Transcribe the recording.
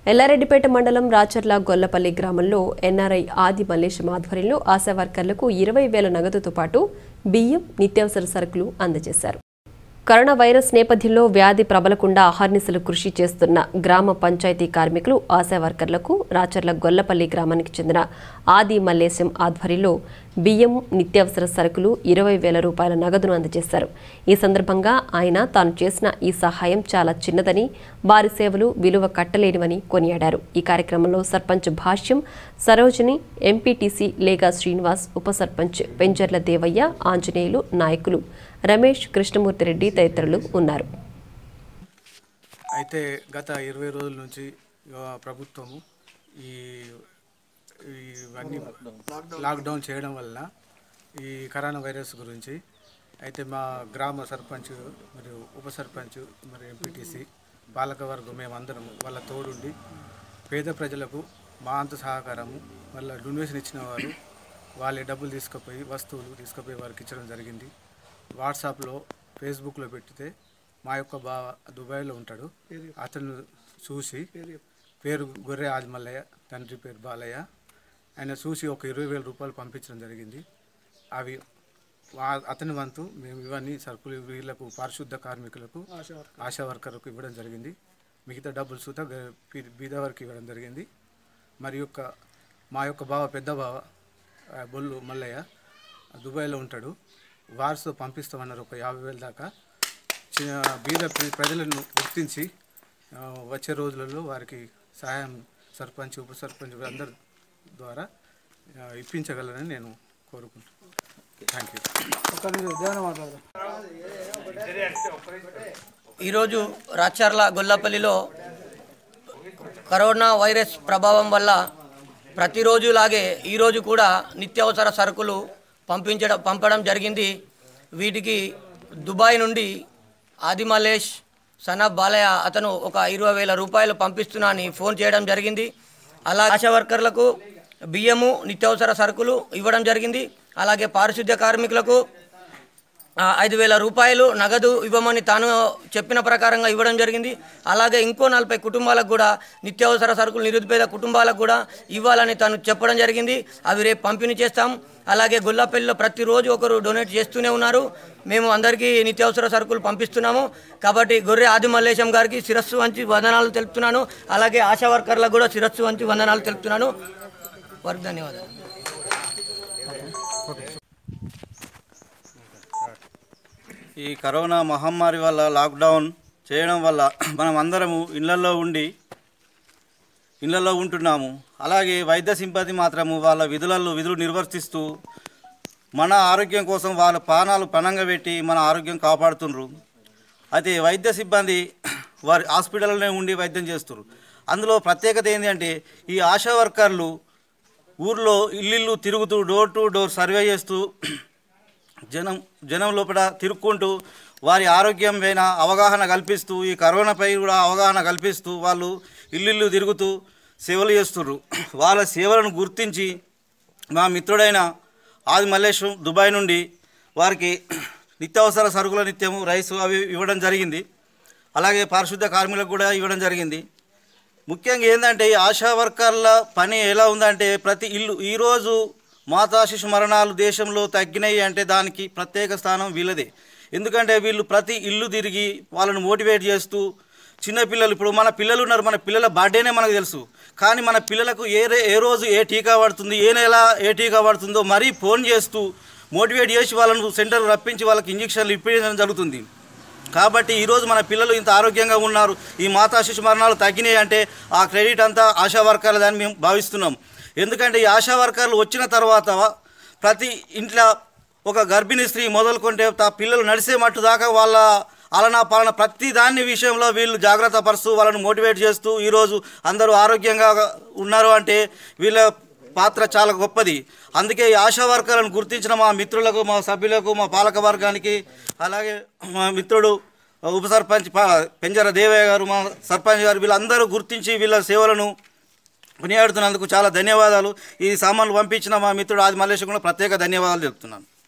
ఎల్లారెడ్డిపేట మండలం రాచర్ల గొల్లపల్లి గ్రామంలో ఎన్ఆర్ఐ ఆది మల్లేశం ఆధ్వర్యంలో ఆశా వర్కర్లకు ఇరవై వేల నగదుతో పాటు బియ్యం నిత్యావసర సరుకులు అందజేశారు కరోనా వైరస్ నేపథ్యంలో వ్యాధి ప్రబలకుండా అహర్నిశలు కృషి చేస్తున్న గ్రామ పంచాయతీ కార్మికులు ఆశా వర్కర్లకు రాచర్ల గొల్లపల్లి గ్రామానికి చెందిన ఆది మల్లేశం ఆధ్వర్యంలో బియ్యం నిత్యావసర సరుకులు ఇరవై వేల రూపాయల నగదును అందజేశారు ఈ సందర్భంగా ఆయన తాను చేసిన ఈ సహాయం చాలా చిన్నదని వారి సేవలు విలువ కట్టలేనివని కొనియాడారు ఈ కార్యక్రమంలో సర్పంచ్ భాష్యం సరోజిని ఎంపీటీసీ లేగా శ్రీనివాస్ ఉప సర్పంచ్ పెంజర్ల దేవయ్య ఆంజనేయులు నాయకులు రమేష్ కృష్ణమూర్తి రెడ్డి తదితరులు ఉన్నారు అయితే గత ఇరవై రోజుల నుంచి ఆ, ప్రభుత్వము ఈ ఈ ఇవన్నీ లాక్డౌన్ చేయడం వల్ల ఈ కరోనా వైరస్ గురించి అయితే మా గ్రామ సర్పంచ్ మరియు ఉప సర్పంచ్ మరి ఎంపీటీసీ పాలకవర్గం మేమందరం వాళ్ళ తోడుండి పేద ప్రజలకు మా అంత సహకారము వాళ్ళ డొనేషన్ ఇచ్చిన వారు వాళ్ళే డబ్బులు తీసుకుపోయి వస్తువులు తీసుకుపోయి వారికి ఇచ్చడం జరిగింది వాట్సాప్లో ఫేస్బుక్లో పెట్టితే మా యొక్క బావ దుబాయ్లో ఉంటాడు అతను చూసి పేరు గొర్రె ఆదిమల్లయ్య తండ్రి పేరు బాలయ్య ఆయన చూసి ఒక ఇరవై వేల రూపాయలు పంపించడం జరిగింది అవి వా- అతని వంతు మేము ఇవన్నీ సరుకులు వీళ్ళకు పారిశుద్ధ కార్మికులకు ఆశా వర్కర్లకు ఇవ్వడం జరిగింది మిగతా డబ్బులు సుతా గ- బీ- బీద వారికి ఇవ్వడం జరిగింది మరి యొక్క మా యొక్క బావ పెద్ద బావ ఆ, బొల్లు మల్లయ్య దుబాయ్లో ఉంటాడు వారితో పంపిస్తామన్నారు ఒక యాభై వేల దాకా చిన్న బీద ప్ర- ప్రజలను గుర్తించి ఆ, వచ్చే రోజులలో వారికి సహాయం సర్పంచ్ ఉప సర్పంచ్ అందరి ద్వారా ఆ, ఇప్పించగలరని నేను కోరుకుంటున్నాను థ్యాంక్ యూ ఈరోజు రాచర్ల గొల్లపల్లిలో కరోనా వైరస్ ప్రభావం వల్ల ప్రతిరోజులాగే ఈరోజు కూడా నిత్యావసర సరుకులు పంపించడం పంపడం జరిగింది వీటికి దుబాయ్ నుండి ఆదిమలేష్ సనబ్ బాలయ్య అతను ఒక ఇరవై వేల రూపాయలు పంపిస్తున్నా అని ఫోన్ చేయడం జరిగింది అలా ఆశా వర్కర్లకు బియ్యము నిత్యావసర సరుకులు ఇవ్వడం జరిగింది అలాగే పారిశుద్ధ్య కార్మికులకు ఆ, ఐదు వేల రూపాయలు నగదు ఇవ్వమని తాను చెప్పిన ప్రకారంగా ఇవ్వడం జరిగింది అలాగే ఇంకో నలభై కుటుంబాలకు కూడా నిత్యావసర సరుకులు నిరుపేద కుటుంబాలకు కూడా ఇవ్వాలని తాను చెప్పడం జరిగింది అవి రేపు పంపిణీ చేస్తాం అలాగే గొల్లపల్లిలో ప్రతిరోజు ఒకరు డొనేట్ చేస్తూనే ఉన్నారు మేము అందరికీ నిత్యావసర సరుకులు పంపిస్తున్నాము కాబట్టి గొర్రె ఆది మల్లేశం గారికి శిరస్సు వంచి వందనాలు తెలుపుతున్నాను అలాగే ఆశా వర్కర్లకు కూడా శిరస్సు వంచి వందనాలు తెలుపుతున్నాను వారికి ధన్యవాదాలు ఈ కరోనా మహమ్మారి వల్ల లాక్డౌన్ చేయడం వల్ల మనం అందరము ఇళ్లలో ఉండి ఇళ్లలో ఉంటున్నాము అలాగే వైద్య సింపతి మాత్రము వాళ్ళ విధులలో విధులు నిర్వర్తిస్తూ మన ఆరోగ్యం కోసం వాళ్ళ ప్రాణాలు పణంగా పెట్టి మన ఆరోగ్యం కాపాడుతుండ్రు అయితే వైద్య సిబ్బంది వారి హాస్పిటల్లోనే ఉండి వైద్యం చేస్తున్నారు అందులో ప్రత్యేకత ఏంటి అంటే ఈ ఆశా వర్కర్లు ఊర్లో ఇల్లు తిరుగుతూ డోర్ టు డోర్ సర్వే చేస్తూ జనం జనం లోపల తిరుక్కుంటూ వారి ఆరోగ్యం పైన అవగాహన కల్పిస్తూ ఈ కరోనాపై కూడా అవగాహన కల్పిస్తూ వాళ్ళు ఇల్లు తిరుగుతూ సేవలు చేస్తుర్రు వాళ్ళ సేవలను గుర్తించి మా మిత్రుడైన ఆది మల్లేశం దుబాయ్ నుండి వారికి నిత్యావసర సరుకుల నిత్యము రైసు అవి ఇవ్వడం జరిగింది అలాగే పారిశుద్ధ కార్మికులకు కూడా ఇవ్వడం జరిగింది ముఖ్యంగా ఏంటంటే ఈ ఆశా వర్కర్ల పని ఎలా ఉందంటే ప్రతి ఇల్లు ఈరోజు మాతా శిశు మరణాలు దేశంలో తగ్గినాయి అంటే దానికి ప్రత్యేక స్థానం వీళ్ళదే ఎందుకంటే వీళ్ళు ప్రతి ఇల్లు తిరిగి వాళ్ళని మోటివేట్ చేస్తూ చిన్నపిల్లలు ఇప్పుడు మన పిల్లలు ఉన్నారు మన పిల్లల బర్త్డేనే మనకు తెలుసు కానీ మన పిల్లలకు ఏ రే- ఏ రోజు ఏ టీకా పడుతుంది ఏ నెల ఏ టీకా పడుతుందో మరీ ఫోన్ చేస్తూ మోటివేట్ చేసి వాళ్ళను సెంటర్ రప్పించి వాళ్ళకి ఇంజక్షన్లు ఇప్పించడం జరుగుతుంది కాబట్టి ఈరోజు మన పిల్లలు ఇంత ఆరోగ్యంగా ఉన్నారు ఈ మాతా శిశు మరణాలు తగ్గినాయి అంటే ఆ క్రెడిట్ అంతా ఆశా వర్కర్లదని మేము భావిస్తున్నాం ఎందుకంటే ఈ ఆశా వర్కర్లు వచ్చిన తర్వాత ప్రతి ఇంట్లో ఒక గర్భిణీ స్త్రీ మొదలుకుంటే తా పిల్లలు నడిసే మట్టు దాకా వాళ్ళ అలనా పాలన ప్రతి దాని విషయంలో వీళ్ళు జాగ్రత్త పరుస్తూ వాళ్ళని మోటివేట్ చేస్తూ ఈరోజు అందరూ ఆరోగ్యంగా ఉన్నారు అంటే వీళ్ళ పాత్ర చాలా గొప్పది అందుకే ఈ ఆశా వర్కర్లను గుర్తించిన మా మిత్రులకు మా సభ్యులకు మా పాలక వర్గానికి అలాగే మా మిత్రుడు ఉప సర్పంచ్ పా- పెంజర దేవయ్య గారు మా సర్పంచ్ గారు వీళ్ళందరూ గుర్తించి వీళ్ళ సేవలను కొనియాడుతున్నందుకు చాలా ధన్యవాదాలు ఈ సామాన్లు పంపించిన మా మిత్రుడు ఆది మల్లేశ్వరం కూడా ప్రత్యేక ధన్యవాదాలు చెప్తున్నాను